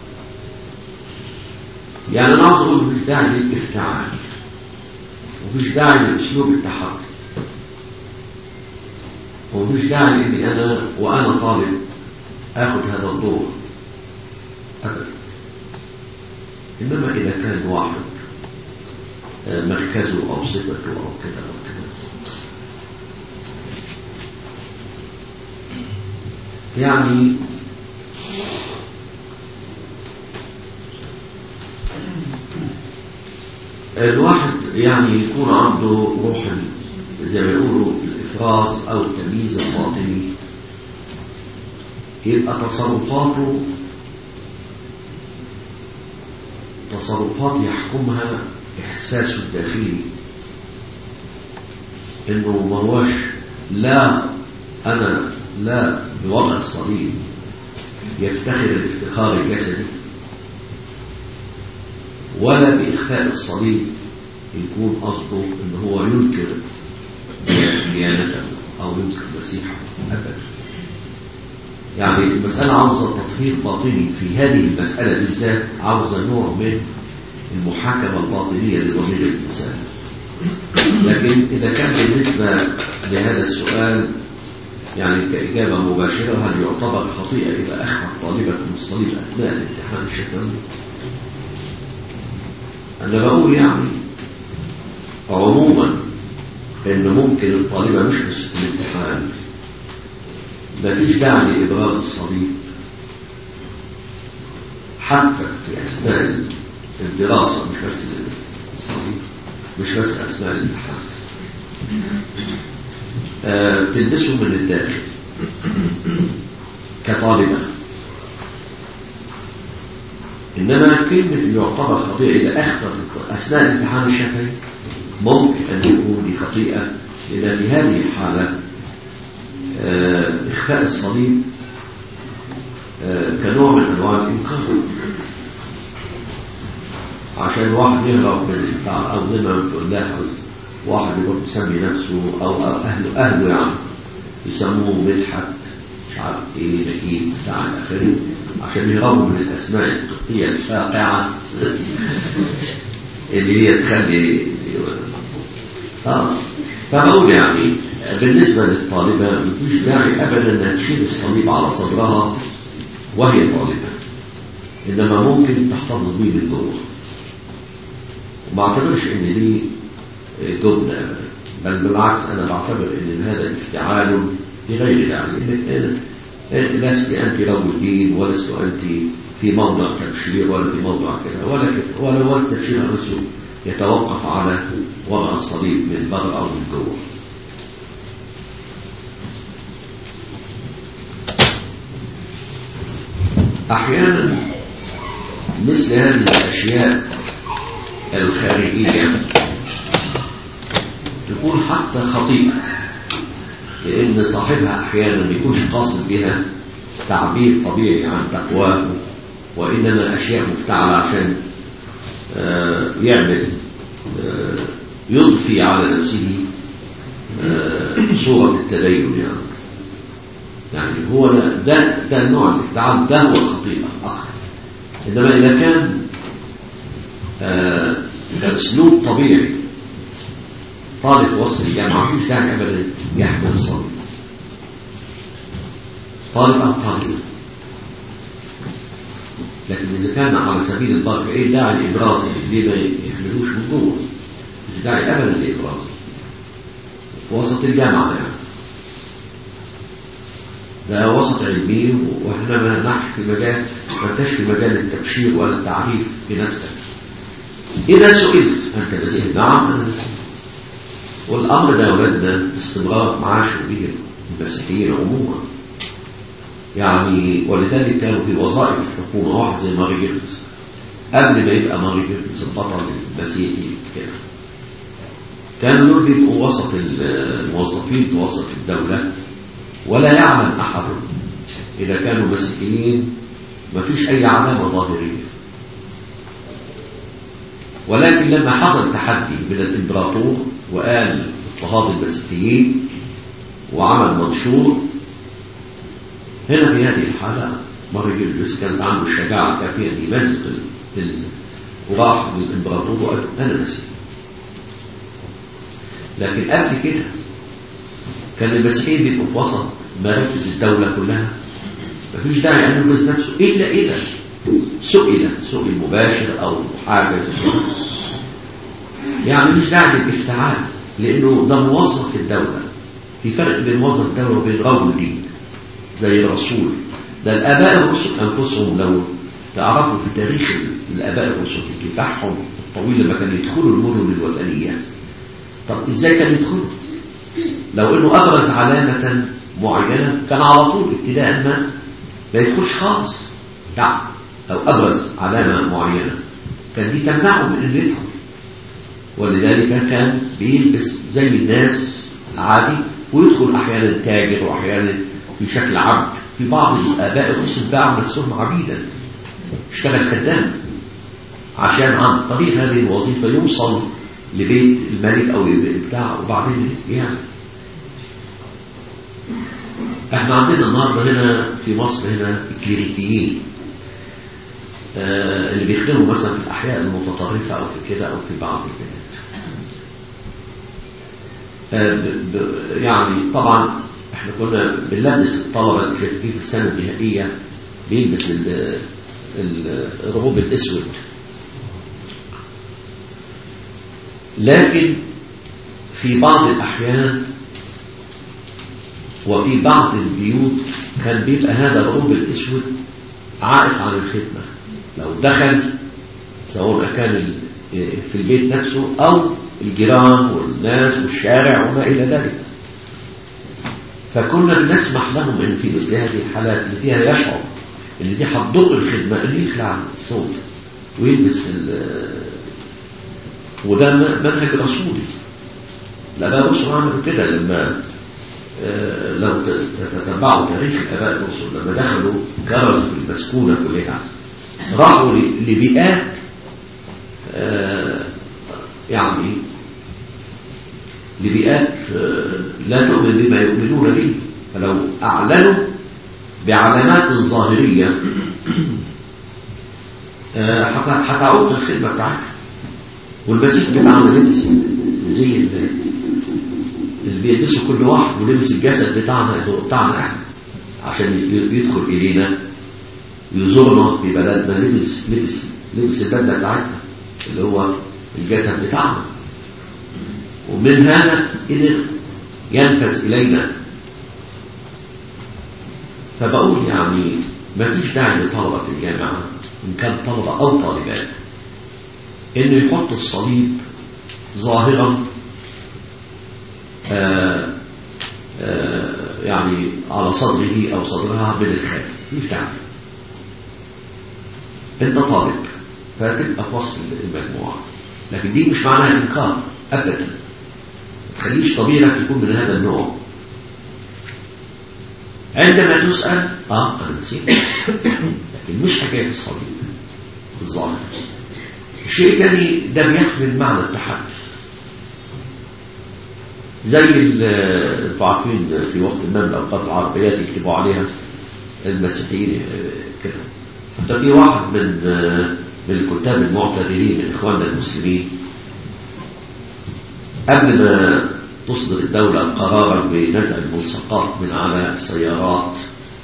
يعني انا عاوز اقول مفيش داعي للافتعال ومفيش داعي لاسلوب التحرك ومفيش داعي اني انا وانا طالب اخذ هذا الدور ابدا انما اذا كان واحد مركزه او صفته او كذا او كذا يعني الواحد يعني يكون عنده روح زي ما يقولوا الافراز او التمييز الباطني يبقى تصرفاته تصرفات يحكمها احساسه الداخلي انه ما هوش لا انا لا بوضع الصليب يفتخر الافتخار الجسدي ولا بإخفاء الصليب يكون قصده ان هو ينكر ديانته او ينكر مسيحه ابدا يعني المسألة عاوزة تطهير باطني في هذه المسألة بالذات عاوزة نوع من المحاكمة الباطنية لضمير الإنسان لكن إذا كان بالنسبة لهذا السؤال يعني كإجابة مباشرة هل يعتبر خطيئة إذا أخفت طالبة من الصليب أثناء الامتحان الشفوي أنا بقول يعني عموما إن ممكن الطالبة مش بس في الامتحان مفيش داعي لإبراز الصليب حتى في أثناء الدراسة مش بس الصليب مش بس أثناء الامتحان آه تلبسه من الداخل كطالبة إنما كلمة يعتبر خطيئة إذا أخطأ أثناء الامتحان الشفهي ممكن أن يكون دي خطيئة لأن في هذه الحالة آه، إخفاء الصليب آه، كنوع من أنواع الإنكار عشان واحد يهرب من بتاع أو زي ما بتقول لها واحد يروح يسمي نفسه أو أو أهله أهله يعني يسموه مدحت مش عارف إيه نجيب بتاع إلى آخره عشان يهربوا من الأسماء القبطية الشائعة اللي هي تخلي اه فبقول يعني بالنسبة للطالبة مفيش داعي أبدا أنها تشيل الصليب على صدرها وهي طالبة إنما ممكن تحتفظ بيه من جوه وما اعتبرش ان دي جبنة بل بالعكس انا بعتبر ان هذا افتعال بغير داعي انك أنت لست انت رجل دين ولست انت في موضع تبشير ولا في موضع كذا ولا كذا ولا هو التبشير نفسه يتوقف على وضع الصليب من بره او من جوه احيانا مثل هذه الاشياء الخارجية تكون حتى خطيئة لأن صاحبها أحيانا ما يكونش قاصد بها تعبير طبيعي عن تقواه وإنما أشياء مفتعلة عشان آه يعمل آه يضفي على نفسه آه صورة التدين يعني يعني هو ده ده, ده النوع الافتعال ده هو الخطيئة أكثر إنما إذا كان كأسلوب طبيعي طالب وسط الجامعة مفيش داعي أبدا يحمل الصليب طالب أو طالب لكن إذا كان على سبيل الضرب إيه داعي الإبراز ليه ما يحملوش من جوه مش داعي أبدا للإبراز في وسط الجامعة يعني ده وسط علمي واحنا ما نحش في مجال ما انتش في مجال التبشير ولا التعريف بنفسك إذا سئلت أنت مسيح نعم أنا مسيح والأمر ده ولدنا استمرار معاش به المسيحيين عموما يعني ولذلك كانوا في وظائف الحكومة واحد زي ماري جيرلز قبل ما يبقى ماري جيرلز البطل المسيحي كده كانوا دول بيبقوا وسط الموظفين في وسط الدولة ولا يعلم أحد إذا كانوا مسيحيين ما فيش أي علامة ظاهرية ولكن لما حصل تحدي من الإمبراطور وقال اضطهاد المسيحيين وعمل منشور هنا في هذه الحالة مارجيليوس كانت عنده الشجاعة الكافية أن يمزق وراح للإمبراطور وقال أنا مسيحي لكن قبل كده كان المسيحيين بيبقوا في وسط مراكز الدولة كلها مفيش داعي أن يبرز نفسه إلا إذا سئل سئل مباشر أو حاجة يعني مش داعي للافتعال لأنه ده موظف في الدولة في فرق بين موظف الدولة وبين رجل دين زي الرسول ده الآباء الرسل أنفسهم لو تعرفوا في تاريخ الآباء الرسل في كفاحهم الطويل لما كانوا يدخلوا المدن الوثنية طب إزاي كانوا يدخلوا لو إنه أبرز علامة معينة كان على طول ابتداء ما ما يدخلش خالص يعني لو أبرز علامة معينة كان دي تمنعه من أنه يدخل ولذلك كان بيلبس زي الناس عادي ويدخل أحيانا تاجر وأحيانا في شكل عبد في بعض الآباء الرسل باعوا نفسهم عبيدا اشتغل خدام عشان عن طريق هذه الوظيفة يوصل لبيت الملك أو بتاع وبعدين يعني احنا عندنا النهارده هنا في مصر هنا الكليريكيين آه اللي بيخدموا مثلا في الأحياء المتطرفة أو في كده أو في بعض البلاد آه يعني طبعا احنا كنا بنلبس الطلبة الكليريكيين في السنة النهائية بيلبس الرغوب الأسود لكن في بعض الأحيان وفي بعض البيوت كان بيبقى هذا الرغوب الأسود عائق عن الخدمة لو دخل سواء كان في البيت نفسه أو الجيران والناس والشارع وما إلى ذلك فكنا بنسمح لهم أن في مثل هذه الحالات اللي فيها يشعر ان دي هتضر الخدمه ان يخلع الثوب ويلبس ال وده منهج رسولي الاباء الرسل عملوا كده لما آه، لو تتبعوا تاريخ الاباء الرسل لما دخلوا كرزوا في المسكونه كلها راحوا ل- لبيئات آه، يعني لبيئات آه، لا تؤمن بما يؤمنون به فلو أعلنوا بعلامات ظاهرية آه، هت- هتعود الخدمة بتاعتها والمسيح بتاعنا لبس زي ال- اللي بيلبسه كل واحد ولبس الجسد بتاعنا بتاعنا احنا عشان ي- يدخل إلينا يزورنا في بلدنا لبس لبس لبس البدلة بتاعتنا اللي هو الجسد بتاعنا ومن هذا قدر ينفذ إلينا فبقول يعني ما فيش داعي لطلبة الجامعة إن كان طلبة أو طالبات إنه يحط الصليب ظاهرا آه آه يعني على صدره أو صدرها من الخارج مش داعي أنت طالب فتبقى في وسط المجموعة لكن دي مش معناها إنكار أبدا ما تخليش طبيعك يكون من هذا النوع عندما تسأل اه انا نسيت لكن مش حكاية الصليب الظاهر الشيء الثاني ده بيحمل معنى التحدي زي ال- انتوا عارفين في وقت ما من الاوقات العربيات يكتبوا عليها المسيحيين آه، كده حتى في واحد من آه، من الكتاب المعتبرين من اخواننا المسلمين قبل ما تصدر الدولة قرارا بنزع الملصقات من على السيارات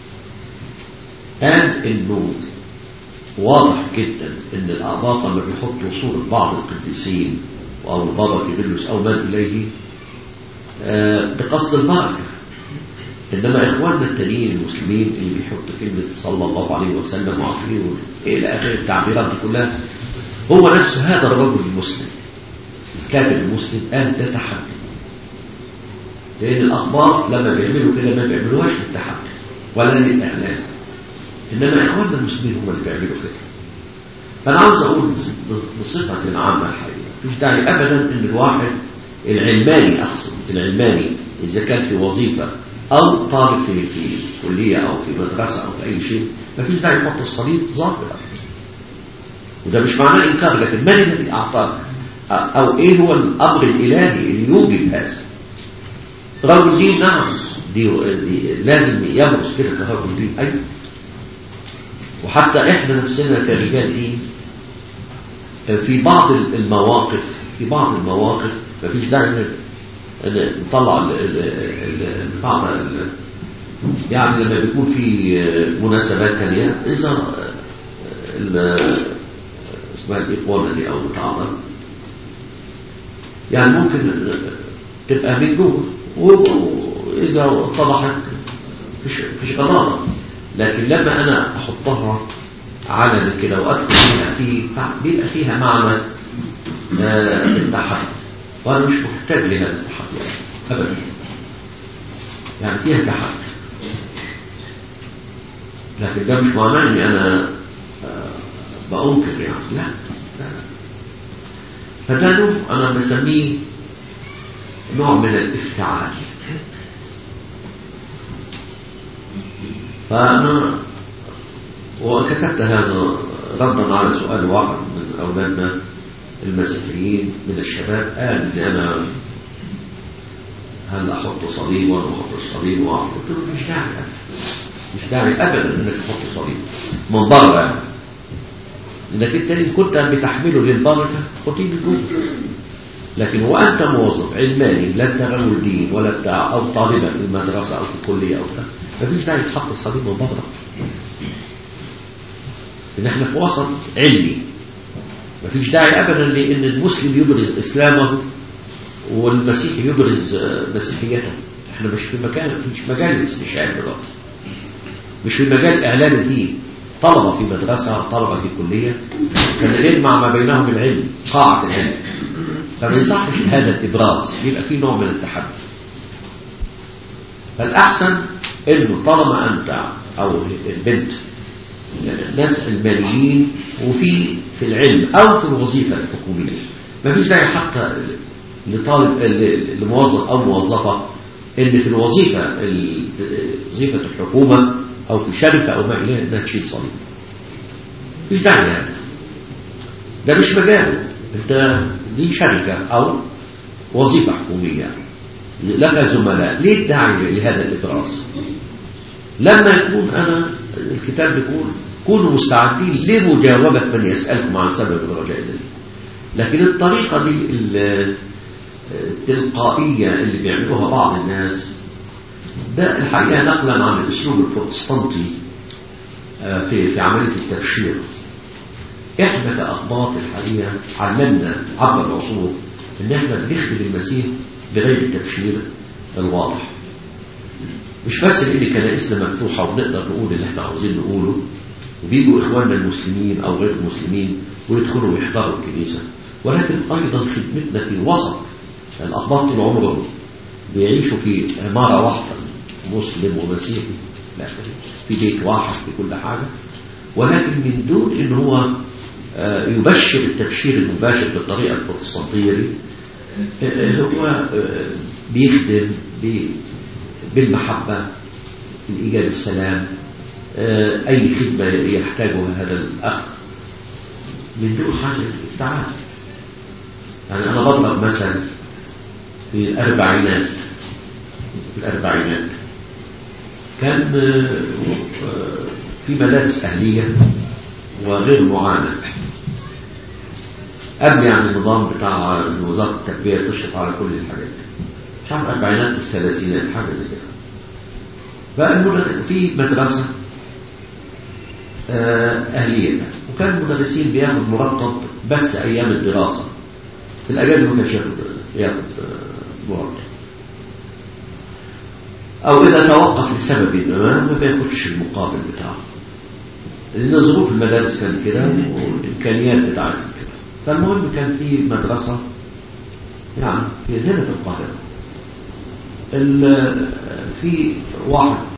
قال انه واضح جدا ان الآباط لما بيحطوا صورة بعض القديسين او البابا كيرلس او من اليه آه، بقصد البركة انما اخواننا التانيين المسلمين اللي بيحطوا كلمة صلى الله عليه وسلم وعليه الى اخر التعبيرات دي كلها هو نفسه هذا الرجل المسلم الكاتب المسلم قال ده تحدي لأن الأخبار لما بيعملوا كده ما بيعملوهاش للتحدي ولا للإعلان إنما إخواننا المسلمين هم اللي بيعملوا كده فأنا عاوز أقول بصفة عامة الحقيقة مفيش داعي أبدا إن الواحد العلماني أقصد العلماني إذا كان في وظيفة أو طالب في في كلية أو في مدرسة أو في أي شيء مفيش داعي يحط الصليب ظاهرا وده مش معناه إنكار لكن من الذي أعطاه أو إيه هو الأمر الإلهي اللي يوجب هذا رجل دين نعم دي, دي لازم يبرز كده كرجل دين أيوة وحتى إحنا نفسنا كرجال دين في بعض المواقف في بعض المواقف مفيش داعي ان إن نطلع ال- ال- ال- البعض ال- يعني لما بيكون في مناسبات تانية إذا ال- اسمها الإقوامة دي أو بتاع يعني ممكن تبقى من جوه وإذا اتضحت مش مش غلطة لكن لما أنا أحطها علنا كده وأكتب فيها في بيبقى فيها معنى آه، التحدي وأنا مش محتاج لهذا التحدي أبدا يعني فيها تحدي لكن ده مش معناه إني أنا آه، بأنكر يعني لا لا لا. فده نوع أنا بسميه نوع من الافتعال فأنا وكتبت هذا ردا على سؤال واحد من أولادنا المسيحيين من الشباب قال لي أنا هل أحط صليب وأنا أحط الصليب وأحط قلت له مش داعي أبدا مش داعي أبدا إنك تحط صليب من بره يعني إنك أنت إن كنت بتحمله للبركة خطيب الجوه لكن وأنت موظف علماني لا أنت رجل دين ولا بتاع أو طالبة في المدرسة أو في الكلية أو بتاع مفيش داعي تحط صليب من بره إن إحنا في وسط علمي مفيش داعي أبدا لأن المسلم يبرز إسلامه والمسيحي يبرز آه، مسيحيته إحنا مش في مكان مش مجال الاستشهاد دلوقتي مش في مجال إعلان الدين طلبة في مدرسة طلبة في كلية كان يجمع ما بينهم العلم قاعة العلم فما يصحش هذا الإبراز يبقى فيه نوع من التحدي فالأحسن إنه طالما أنت أو البنت ناس علمانيين وفي في العلم أو في الوظيفة الحكومية ما فيش داعي حتى لطالب لموظف أو موظفة إن في الوظيفة ال- وظيفة الحكومة أو في شركة أو ما إليه إنها تشيل صليب مفيش داعي يعني ده مش مجاله أنت دي شركة أو وظيفة حكومية لك زملاء ليه الداعي لهذا الإدراس لما يكون أنا الكتاب بيقول كونوا مستعدين لمجاوبة من يسألكم عن سبب الرجاء الذي لكن الطريقة دي ال- التلقائية اللي بيعملوها بعض الناس ده الحقيقة نقلا عن الأسلوب البروتستانتي آه، في في عملية التبشير احنا كأقباط الحقيقة علمنا عبر العصور ان احنا بنخدم المسيح بغير التبشير الواضح مش بس لان كنائسنا مفتوحة وبنقدر نقول اللي احنا عاوزين نقوله وبيجوا اخواننا المسلمين او غير المسلمين ويدخلوا ويحضروا الكنيسة ولكن ايضا خدمتنا في وسط الاقباط طول عمرهم بيعيشوا في عمارة واحدة مسلم ومسيحي لا في بيت واحد في كل حاجة ولكن من دون ان هو آه، يبشر التبشير المباشر بالطريقة البروتستانتية دي آه، هو آه، بيخدم ب- بالمحبة لإيجاد السلام آه، أي خدمة يحتاجها هذا الأخ من دون حاجة افتعال يعني أنا بضرب مثل في الأربعينات في الأربعينات كان آه، آه، في مدارس أهلية وغير معاناة قبل يعني النظام بتاع وزارة التربية تشرف على كل الحاجات دي. مش عارف الأربعينات والثلاثينات حاجة زي كده فالمدرس في مدرسة آه، أهلية وكان المدرسين بياخد مرتب بس أيام الدراسة في الأجازة ما كانش ياخد ياخد آه، مرتب أو إذا توقف لسبب ما ما بياخدش المقابل بتاعه لأن ظروف المدارس كانت كده والإمكانيات بتاعتها كده فالمهم كان في مدرسة يعني في هنا في القاهرة ال- في واحد